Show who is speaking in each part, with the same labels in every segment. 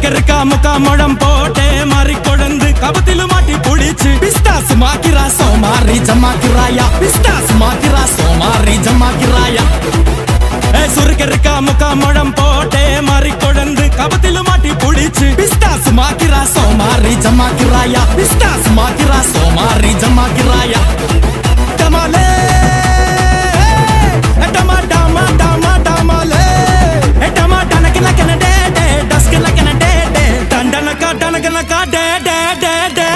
Speaker 1: சுருக்க இருக்கா முக்கா முழம் போட்டே மாறி கொழுந்து கபத்தில மாட்டி புடிச்சு பிஸ்தாஸ் மாக்கிரா சோமாரி ஜமாக்கிராயா பிஸ்தாஸ் மாக்கிரா சோமாரி ஜமாக்கிராயா ஏ சுருக்க இருக்கா முக்கா முழம் போட்டே மாறி கொழுந்து கபத்தில மாட்டி புடிச்சு பிஸ்தாஸ் மாக்கிரா சோமாரி ஜமாக்கிராயா பிஸ்தாஸ் மாக்கிரா சோமாரி ஜமாக்கிராயா டமாலே ஏ டமா டமா டமா டமாலே ஏ டமா டனக்கு நக்கன டே டே டஸ்க்கு நக்கன டே டே டண்டனக்கா டனக்கனக்கா டே டே டே டே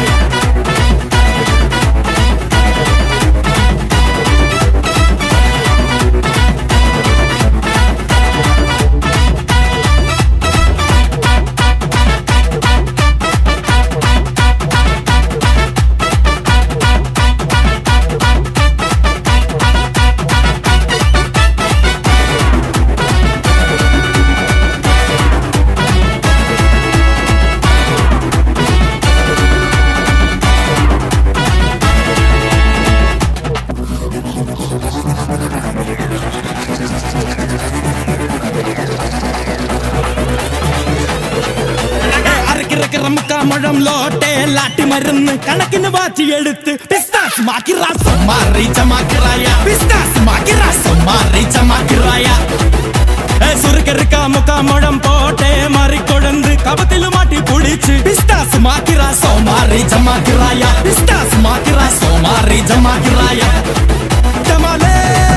Speaker 1: அரைக்கிறக்கிற முக்கா முழம் லோட்டே லாட்டி மருந்து கணக்குன்னு வாச்சி எடுத்து பிஸ்தாஸ் மாக்கிரா சும்மாரி சமாக்கிராயா பிஸ்தாஸ் மாக்கிரா சும்மாரி சமாக்கிராயா ஏ சுருக்க இருக்கா முக்கா முழம் போட்டே மாறி கொழுந்து கபத்தில மாட்டி புடிச்சு பிஸ்தாஸ் மாக்கிரா சோமாரி ஜமாக்கிராயா பிஸ்தாஸ் மாக்கிரா சோமாரி ஜமாக்கிராயா டமாலே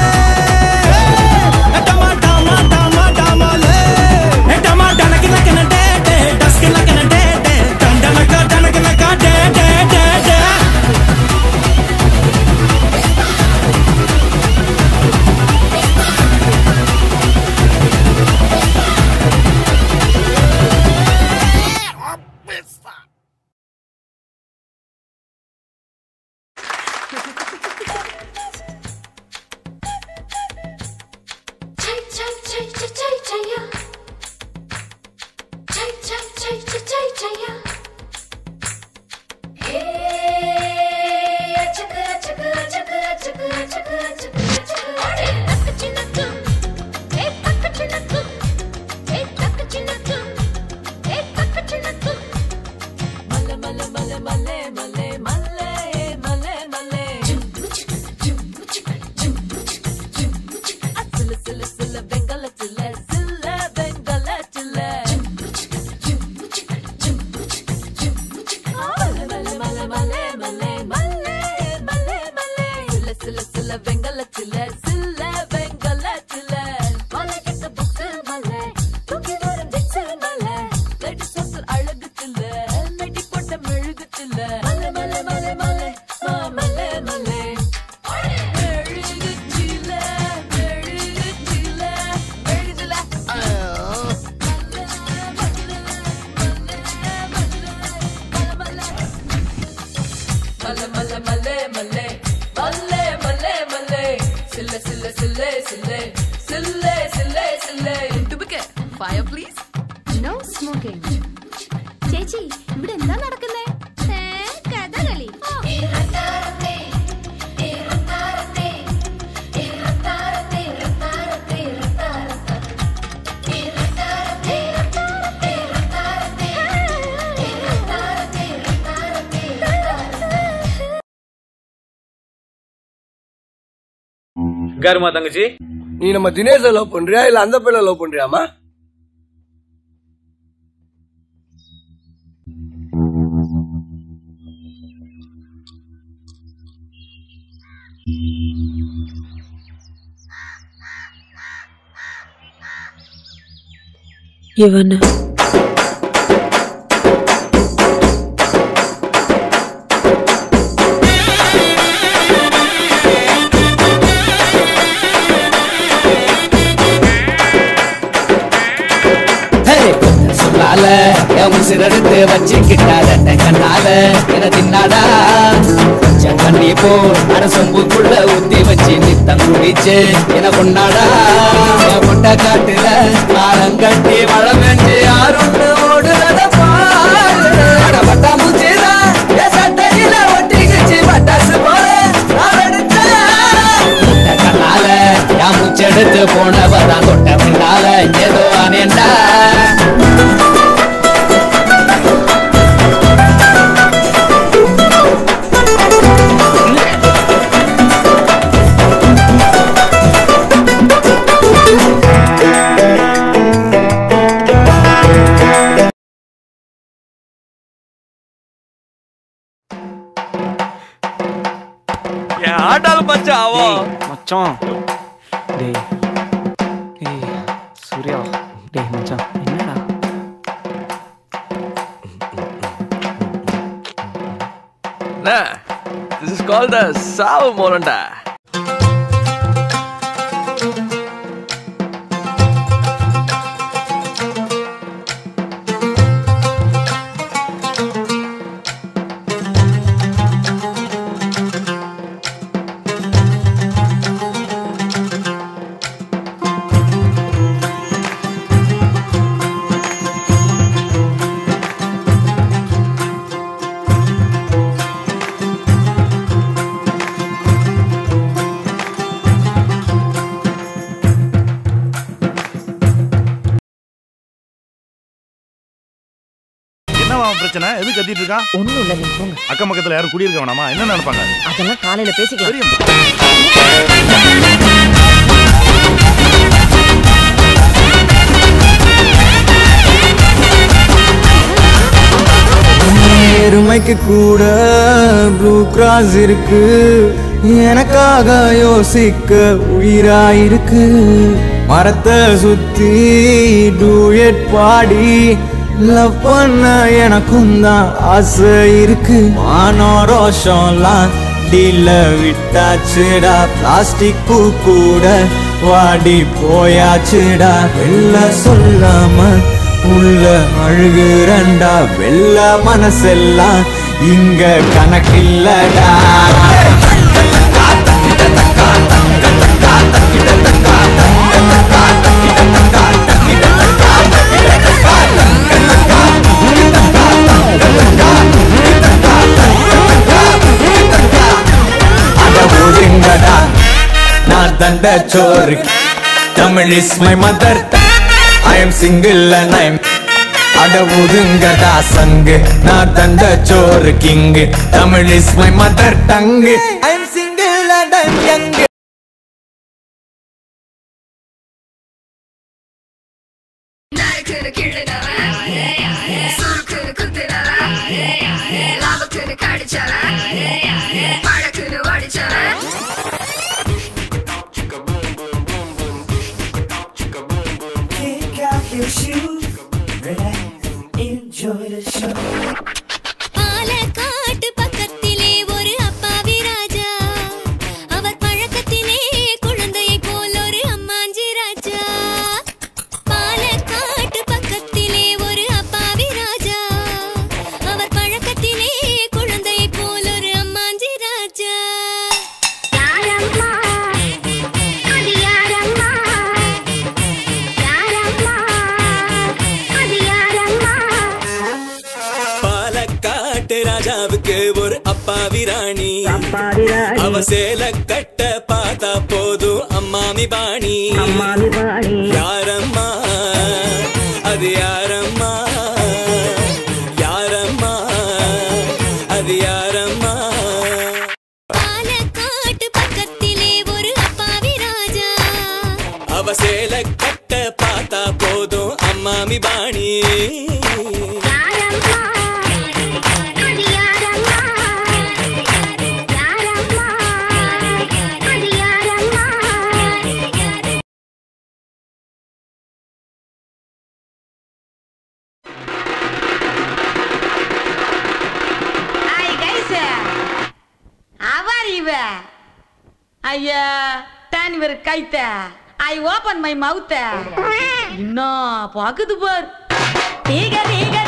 Speaker 1: ஏ டமா டமா டமா டமாலே ஏ டமா டனக்கு நக்கன டே டே டஸ்க்கு நக்கன டே டே டண்டனக்கா டனக்கனக்கா டே டே டே டே
Speaker 2: Chay chay chay chay chay chaya. Chay chay chay chay chay chaya. Hey, chaka chaka chaka chaka chaka chaka chaka. Takachinakku. Hey, takachinakku. Hey, takachinakku. Hey, takachinakku. Mala mala mala mala mala mala mala mala. Jumbu chika jumbu chika jumbu chika jumbu chika. Silla silla silla bengala silla silla bengala silla. Jumbu chika jumbu chika jumbu chika jumbu chika. Mala mala mala mala mala mala mala mala. Silla silla silla bengala silla silla bengala silla. Mala ketta bukku mala. தூக்கி வரும் திச்சு மலை. லட்டு சொத்து அழகு தில்ல. மெட்டி போட்ட மெழுகு தில்ல. மலை மலை மலை மலை மா மலை மலை மெழுகு தில்ல, மெழுகு தில்ல, மெழுகு தில்ல. மல்ல மல்ல மல்லே மல்லே மல்லே மல்லே மல்லே சில்ல சில்ல சில்லே சில்லே சில்லே சில்லே சில்லே
Speaker 3: ടുബിക്ക് ഫയർ പ്ലീസ്
Speaker 4: നോ സ്മോക്കിംഗ് ചേച്ചി ഇവിടെ എന്താ നടക്കുന്നേ കഥകളി
Speaker 5: உட்காருமா தங்கச்சி
Speaker 6: நீ நம்ம தினேஷ லவ் பண்றியா இல்ல அந்த பையனை லவ் பண்றியாமா
Speaker 7: இவனு
Speaker 8: சொல்லால என் உசிரெடுத்து வச்சுக்கிட்டாத கண்ணால என தின்னாடா கண்ணி போ அரசம்புக்குள்ள ஊத்தி வச்சு நித்தம் குடிச்சு என கொண்டாடா என் முட்டை காட்டுல ஆரங்கட்டி மழை பெஞ்சு யாருன்னு ஓடுறத பாரு பட்டாம்பூச்சிதா என் சட்டையில ஒட்டிக்கிச்சு பட்டாசு போல நான் எடுத்தேன் முட்டை கண்ணால என் மூச்செடுத்து போனவதான் தொட்ட பின்னால ஏதோ அனேண்டா
Speaker 6: ஆட்டாலும் மச்சான் அவன்
Speaker 7: மச்சான் டேய் ஏய் சூர்யா டேய் மச்சான் என்னடா
Speaker 6: திஸ் இஸ் கால் த சாவு மோரண்டா
Speaker 9: என்னவா அவன் பிரச்சனை எது கத்திட்டு இருக்கான்
Speaker 10: ஒண்ணும் இல்ல நீங்க போங்க
Speaker 9: அக்கம் பக்கத்துல யாரும் குடியிருக்க வேணாமா என்ன நினைப்பாங்க
Speaker 10: அதெல்லாம் காலையில பேசிக்கலாம்
Speaker 9: தெரியும்
Speaker 1: நேர்மைக்கு கூட ப்ளூ கிராஸ் இருக்கு எனக்காக யோசிக்க உயிராயிருக்கு மரத்தை சுத்தி டூயட் பாடி லவ் பண்ண எனக்கும் தான் ஆசை இருக்கு மானோ ரோஷம்லாம் டீல விட்டாச்சுடா பிளாஸ்டிக் பூ கூட வாடி போயாச்சுடா வெள்ள சொல்லாம உள்ள அழுகுறண்டா வெள்ள மனசெல்லாம் இங்க கணக்கில்லடா அட ஒழுங்கடா நான் தண்ட சோறு Tamil is my mother I am single and I am அட ஒதுங்கடா சங்கு நான் தந்த சோறு கிங்கு Tamil is my mother tongue I am single and I am young
Speaker 2: நாய்க்குன்னு கிள்ளுனவன், சுருக்குன்னு குத்துனவன், லாபக்குன்னு கடிச்சவன், பழக்குன்னு ஒடிச்சவன்.
Speaker 4: பாலக்காட்டு பக்கத்திலே ஒரு அப்பாவி ராஜா அவர் பழக்கத்திலே குழந்தையை போல் ஒரு அம்மாஞ்சி ராஜா பாலக்காட்டு பக்கத்திலே ஒரு அப்பாவி ராஜா அவர் பழக்கத்திலே குழந்தையை போல் ஒரு அம்மாஞ்சி ராஜா
Speaker 2: யாரம்மா? அது யாரம்மா? யாரம்மா? அது யாரம்மா?
Speaker 1: பாலக்காட்டு ராஜாவுக்கு ஒரு அப்பாவி ராணி அவ சேல கட்ட பார்த்தா போதும் அம்மாமி பாணி யாரம்மா அது யாரம்மா யாரம்மா அது யாரம்மா
Speaker 4: பாலக்காட்டு பக்கத்திலே ஒரு அப்பாவி ராஜா
Speaker 1: அவ சேல கட்ட பார்த்தா போதும் அம்மாமி பாணி
Speaker 2: யாரம்மா? அது யாரம்மா? யாரம்மா? அது யாரம்மா?
Speaker 10: Hi guys, how are you? ஐயா தான் இவர் கைத்த ஐ ஓபன் மை மவுத்த இன்னும் பாக்குது பார் நீக நீக